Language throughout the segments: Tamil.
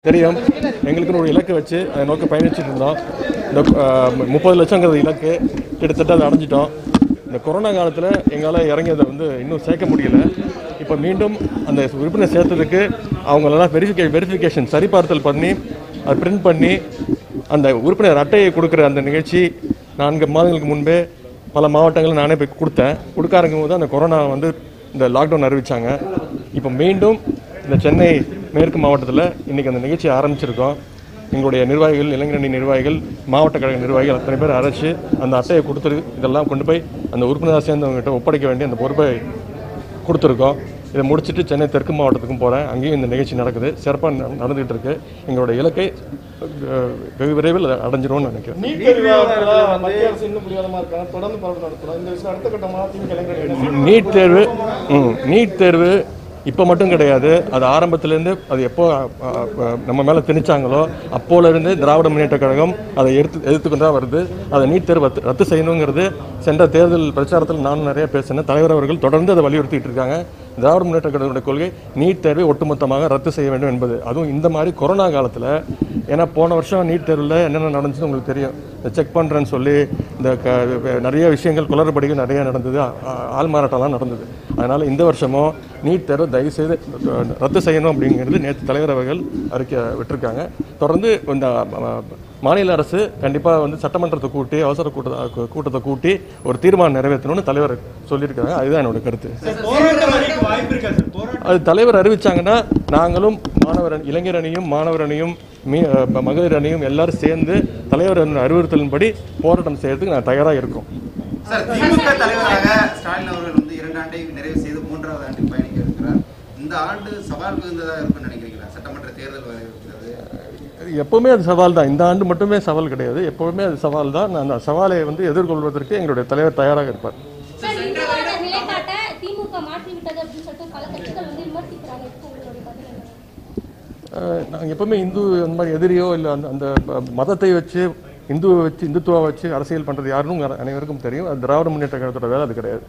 தெரியும் எங்களுக்குன்னு ஒரு இலக்கு வச்சு அதை நோக்கி பயணிச்சுட்டு இருந்தோம் இந்த முப்பது லட்சங்கிறது இலக்கு கிட்டத்தட்ட அதை அடைஞ்சிட்டோம் இந்த கொரோனா காலத்தில் எங்களால் இறங்கி அதை வந்து இன்னும் சேர்க்க முடியல இப்போ மீண்டும் அந்த உறுப்பினர் சேர்த்ததுக்கு அவங்களெல்லாம் வெரிஃபிகே வெரிஃபிகேஷன் சரிபார்த்தல் பண்ணி அதை பிரிண்ட் பண்ணி அந்த உறுப்பினர் அட்டையை கொடுக்குற அந்த நிகழ்ச்சி நான்கு மாதங்களுக்கு முன்பே பல மாவட்டங்களில் நானே போய் கொடுத்தேன் கொடுக்க ஆரம்பிக்கும் போது அந்த கொரோனா வந்து இந்த லாக்டவுன் அறிவிச்சாங்க இப்போ மீண்டும் இந்த சென்னை மேற்கு மாவட்டத்தில் இன்றைக்கி அந்த நிகழ்ச்சி ஆரம்பிச்சிருக்கோம் எங்களுடைய நிர்வாகிகள் இளைஞரணி நிர்வாகிகள் மாவட்ட கழக நிர்வாகிகள் அத்தனை பேர் அரைச்சு அந்த அட்டையை கொடுத்துரு இதெல்லாம் கொண்டு போய் அந்த உறுப்பினராக சேர்ந்தவங்ககிட்ட ஒப்படைக்க வேண்டிய அந்த பொறுப்பை கொடுத்துருக்கோம் இதை முடிச்சுட்டு சென்னை தெற்கு மாவட்டத்துக்கும் போகிறேன் அங்கேயும் இந்த நிகழ்ச்சி நடக்குது சிறப்பாக நடந்துகிட்டு இருக்கு எங்களோட இலக்கை அஹ், வெகு விரைவில் அடைஞ்சிரும்னு நினைக்கிறேன் நீட் தேர்வுல மத்திய அரசு இன்னும் புரியாதமா இருக்காங்க தொடர்ந்து போராட்டம் நடத்துறோம் இந்த விஷயம் அடுத்த கட்டமாக திமுக இளைஞர்கள் நீட் தேர்வு ம், நீட் தேர்வு இப்போ மட்டும் கிடையாது அது ஆரம்பத்திலேருந்து அது எப்போ அ, அ, நம்ம மேலே திணிச்சாங்களோ அப்போலேருந்து திராவிட முன்னேற்ற கழகம் அதை எடுத்து எதிர்த்துக்கொண்டு தான் வருது அதை நீட் தேர்வு ரத்து ரத்து செய்யணுங்கிறது சென்ற தேர்தல் பிரச்சாரத்தில் நானும் நிறைய பேசினேன் தலைவர் அவர்கள் தொடர்ந்து அதை வலியுறுத்திட்டு இருக்காங்க திராவிட முன்னேற்ற கழகத்துடைய கொள்கை நீட் தேர்வை ஒட்டுமொத்தமாக ரத்து செய்ய வேண்டும் என்பது அதுவும் இந்த மாதிரி கொரோனா காலத்தில் ஏன்னா போன வருஷம் நீட் தேர்வில் என்னென்ன நடந்துச்சுன்னு உங்களுக்கு தெரியும் இந்த செக் பண்ணுறேன்னு சொல்லி இந்த க நிறைய விஷயங்கள் குளறுபடிகள் நிறைய நடந்தது ஆ- ஆ- ஆள் மாறாட்டம்லாம் நடந்தது அதனால் இந்த வருஷமும் நீட் தேர்வு தயவுசெய்து ரத்து செய்யணும் அப்படிங்கிறது நேற்று தலைவர் அவர்கள் அறிக்கை விட்டிருக்காங்க தொடர்ந்து இந்த அ, மாநில அரசு கண்டிப்பாக வந்து சட்டமன்றத்தை கூட்டி அவசர கூட்ட கூட்டத்தை கூட்டி ஒரு தீர்மானம் நிறைவேற்றணும்னு தலைவர் சொல்லியிருக்காங்க அதுதான் என்னோட கருத்து போராட்டம் அணிக்கு வாய்ப்பு இருக்கா சார் போராட்டம் அது தலைவர் அறிவிச்சாங்கன்னா நாங்களும் மாணவர் அணி- இளைஞர் அணியும் மாணவர் அணியும் மீ அஹ் ம- மகளிர் அணியும் எல்லாரும் சேர்ந்து தலைவர் அறிவுறுத்தலின்படி போராட்டம் செய்யறதுக்கு நான் தயாராக இருக்கோம் சார் திமுக தலைவராக ஸ்டாலின் அவர்கள் வந்து இரண்டு ஆண்டை நிறைவு செய்து மூன்றாவது ஆண்டில் பயணிக்க இருக்கிறார் இந்த ஆண்டு சவால் மிகுந்ததாக இருக்கும்னு நினைக்கிறீங்களா சட்டமன்ற தேர்தல் வர இருக்கிறது எப்பவுமே அது சவால் தான் இந்த ஆண்டு மட்டுமே சவால் கிடையாது எப்பவுமே அது சவால் தான் நான் அந்த சவாலை வந்து எதிர்கொள்வதற்கு எங்களுடைய தலைவர் தயாராக இருப்பார் சார் இந்தியாவோட நிலைப்பாட்டை திமுக மாற்றி விட்டது அப்படின்னு சொல்லிட்டு பல கட்சிகள் வந்து விமர்சிக்கிறாங்க இதுக்கு உங்களுடைய பதில் என்ன நாங்கள் எப்பவுமே இந்து அந்த மாதிரி எதிரியோ இல்லை அந்த அந்த ப- மதத்தை வச்சு இந்துவை வச்சு இந்துத்துவா வச்சு அரசியல் பண்ணுறது யாருன்னு உங்க அனைவருக்கும் தெரியும் அது திராவிட முன்னேற்ற கழகத்தோட வேலை அது கிடையாது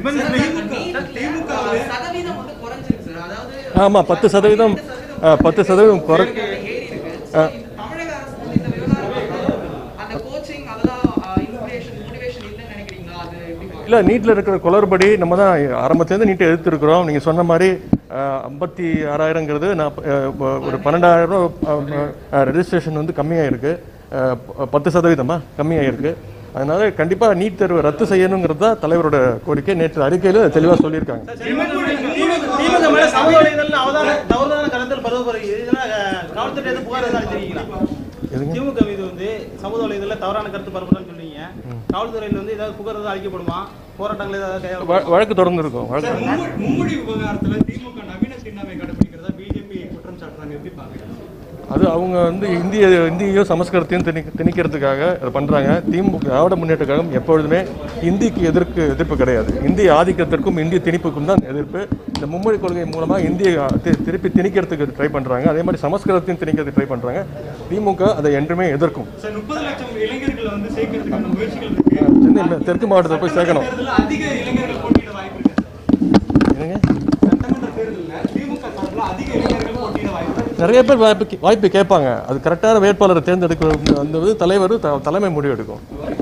திமுக சதவீதம் வந்து குறைஞ்சிருக்கு சார் அதாவது ஆமாம் பத்து சதவீதம் ஆ, பத்து சதவீதம் குறை ஏறி இருக்கு So, தமிழக அரசு வந்து இந்த விவகாரம் அந்த கோச்சிங் அதெல்லாம் இன்ஸ்பிரேஷன் மோட்டிவேஷன் இல்லைன்னு நினைக்கிறீங்களா அது எப்படி பாக்குறீங்க? இல்லை நீட்டில் இருக்கிற குளறுபடி நம்ம தான் ஆரம்பத்துலேருந்து நீட்டை எதிர்த்துருக்குறோம் நீங்கள் சொன்ன மாதிரி ஐம்பத்தி ஆறாயிரங்கிறது நான் ஒரு பன்னெண்டாயிரம் ரெஜிஸ்ட்ரேஷன் வந்து கம்மியாக இருக்கு அஹ், ப- பத்து சதவீதமா கம்மியாக இருக்கு அதனால கண்டிப்பாக நீட் தேர்வு ரத்து செய்யணுங்கிறது தான் தலைவரோட கோரிக்கை நேற்று அறிக்கையில் தெளிவாக சொல்லியிருக்காங்க திமுக மேல சமூக வலைதளத்துல அவதான தவறுதான கருத்தில் பரவ இதெல்லாம் அஹ், காவல்துறை எதுவும் புகார் எதுவும் அளிச்சிருக்கீங்களா எதுங்க? திமுக மீது வந்து சமூக வலைதளத்துல தவறான கருத்து பரப்புறன்னு சொல்றீங்க காவல்துறையில வந்து ஏதாவது புகார் ஏதாவது அளிக்கப்படுமா போராட்டங்கள் ஏதாவது கையாள வ- வழக்கு தொடர்ந்து இருக்கும் வழக்கு சார் மும்மொழி- மும்மொழி விவகாரத்துல திமுக நவீன சின்னமை கடைபிடிக்கிறதா பிஜேபி குற்றம் சாட்டுறாங்க எப்படி பாக்குறீங்க அது அவங்க வந்து இந்திய இந்தியையும் சமஸ்கிருதத்தையும் திணி திணிக்கிறதுக்காக அதை பண்ணுறாங்க திமுக திராவிட முன்னேற்ற கழகம் எப்பொழுதுமே இந்திக்கு எதிர்க்கு எதிர்ப்பு கிடையாது இந்திய ஆதிக்கத்திற்கும் இந்திய திணிப்புக்கும் தான் எதிர்ப்பு இந்த மும்மொழி கொள்கை மூலமாக இந்திய தி- திருப்பி திணிக்கிறதுக்கு ட்ரை பண்ணுறாங்க அதே மாதிரி சமஸ்கிருதத்தையும் திணிக்கிறதுக்கு ட்ரை பண்ணுறாங்க திமுக அதை என்றுமே எதிர்க்கும் சார் முப்பது லட்சம் இளைஞர்களை வந்து சேர்க்கறதுக்கான முயற்சிகள் இருக்கு சென்னை மே- தெற்கு மாவட்டத்தில் போய் சேர்க்கணும் தேர்தலில் அதிக இளைஞர்கள் போட்டியிட வாய்ப்பு இருக்கு என்னங்க சட்டமன்ற தேர்தலில் திமுக சார்பில் அதிக இளைஞர்கள் போட்டியிட வாய்ப்பு இருக்கு நிறைய பேர் வாய்ப்பு வாய்ப்பு கேட்பாங்க அது கரெக்டான வேட்பாளரை தேர்ந்தெடுக்கிற அந்த இது தலைவர் த- தலைமை முடிவெடுக்கும்